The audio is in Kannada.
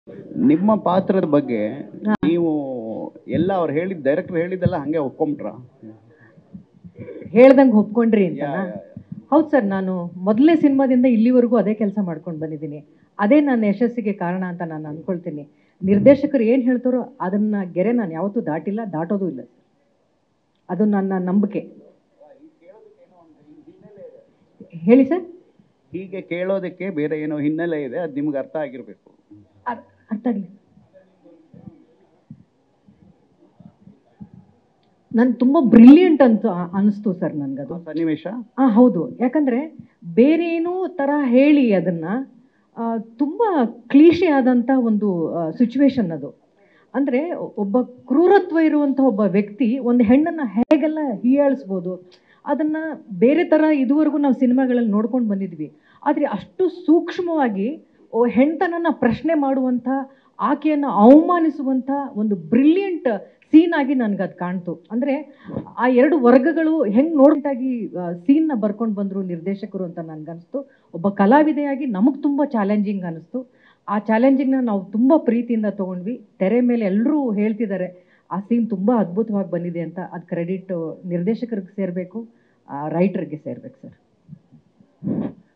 ನಿಮ್ಮ ಪಾತ್ರದ ಬಗ್ಗೆ ನೀವು ಎಲ್ಲ ಅವ್ರು ಹೇಳಿದ ಡೈರೆಕ್ಟರ್ ಹೇಳಿದ್ದೆಲ್ಲ ಹಂಗೆ ಒಪ್ಕೊಂಬಿಟ್ರ ಹೇಳ್ದಂಗೆ ಒಪ್ಕೊಂಡ್ರಿ ಅಂತ ಹೌದು ಸರ್ ನಾನು ಮೊದಲನೇ ಸಿನಿಮಾದಿಂದ ಇಲ್ಲಿವರೆಗೂ ಅದೇ ಕೆಲಸ ಮಾಡ್ಕೊಂಡು ಬಂದಿದ್ದೀನಿ ಅದೇ ನನ್ನ ಯಶಸ್ಸಿಗೆ ಕಾರಣ ಅಂತ ನಾನು ಅಂದ್ಕೊಳ್ತೀನಿ ನಿರ್ದೇಶಕರು ಏನು ಹೇಳ್ತಾರೋ ಅದನ್ನ ಗೆರೆ ನಾನು ಯಾವತ್ತೂ ದಾಟಿಲ್ಲ ದಾಟೋದು ಇಲ್ಲ ಅದು ನನ್ನ ನಂಬಿಕೆ ಹೇಳಿ ಸರ್ ಹೀಗೆ ಕೇಳೋದಕ್ಕೆ ಬೇರೆ ಏನೋ ಹಿನ್ನೆಲೆ ಇದೆ ಅದು ನಿಮ್ಗೆ ಅರ್ಥ ಆಗಿರ್ಬೇಕು ಅರ್- ಅರ್ಥ ಆಗಲಿ ನನ್ ತುಂಬ ಬ್ರಿಲಿಯಂಟ್ ಅಂತ ಅನಿಸ್ತು ಸರ್ ನನಗದು ಸನ್ನಿವೇಶ ಆ ಹೌದು ಯಾಕಂದ್ರೆ ಬೇರೆ ಏನೋ ಥರ ಹೇಳಿ ಅದನ್ನ ಆ, ತುಂಬಾ ಕ್ಲೀಶೆ ಆದಂಥ ಒಂದು ಸಿಚುವೇಶನ್ ಅದು ಅಂದ್ರೆ ಒಬ್ಬ ಕ್ರೂರತ್ವ ಇರುವಂಥ ಒಬ್ಬ ವ್ಯಕ್ತಿ ಒಂದು ಹೆಣ್ಣನ್ನ ಹೇಗೆಲ್ಲ ಹೀಯಾಳಿಸ್ಬೋದು ಅದನ್ನ ಬೇರೆ ಥರ ಇದುವರೆಗೂ ನಾವು ಸಿನಿಮಾಗಳಲ್ಲಿ ನೋಡ್ಕೊಂಡು ಬಂದಿದ್ವಿ ಆದರೆ ಅಷ್ಟು ಸೂಕ್ಷ್ಮವಾಗಿ ಓ ಹೆಣ್ತನನ್ನ ಪ್ರಶ್ನೆ ಮಾಡುವಂಥ ಆಕೆಯನ್ನು ಅವಮಾನಿಸುವಂಥ ಒಂದು ಬ್ರಿಲಿಯಂಟ್ ಸೀನ್ ಆಗಿ ನನಗೆ ಅದು ಕಾಣ್ತು ಅಂದರೆ ಆ ಎರಡು ವರ್ಗಗಳು ಹೆಂಗೆ ನೋಡ್ಬಿಟ್ಟಾಗಿ ಸೀನ್ನ ಬರ್ಕೊಂಡು ಬಂದರು ನಿರ್ದೇಶಕರು ಅಂತ ನನಗನ್ನಿಸ್ತು ಒಬ್ಬ ಕಲಾವಿದೆಯಾಗಿ ನಮಗೆ ತುಂಬ ಚಾಲೆಂಜಿಂಗ್ ಅನ್ನಿಸ್ತು ಆ ಚಾಲೆಂಜಿಂಗ್ನ ನಾವು ತುಂಬ ಪ್ರೀತಿಯಿಂದ ತೊಗೊಂಡ್ವಿ ತೆರೆ ಮೇಲೆ ಎಲ್ಲರೂ ಹೇಳ್ತಿದ್ದಾರೆ ಆ ಸೀನ್ ತುಂಬ ಅದ್ಭುತವಾಗಿ ಬಂದಿದೆ ಅಂತ ಅದು ಕ್ರೆಡಿಟ್ ನಿರ್ದೇಶಕರಿಗೆ ಸೇರಬೇಕು ರೈಟರ್ಗೆ ಸೇರ್ಬೇಕು ಸರ್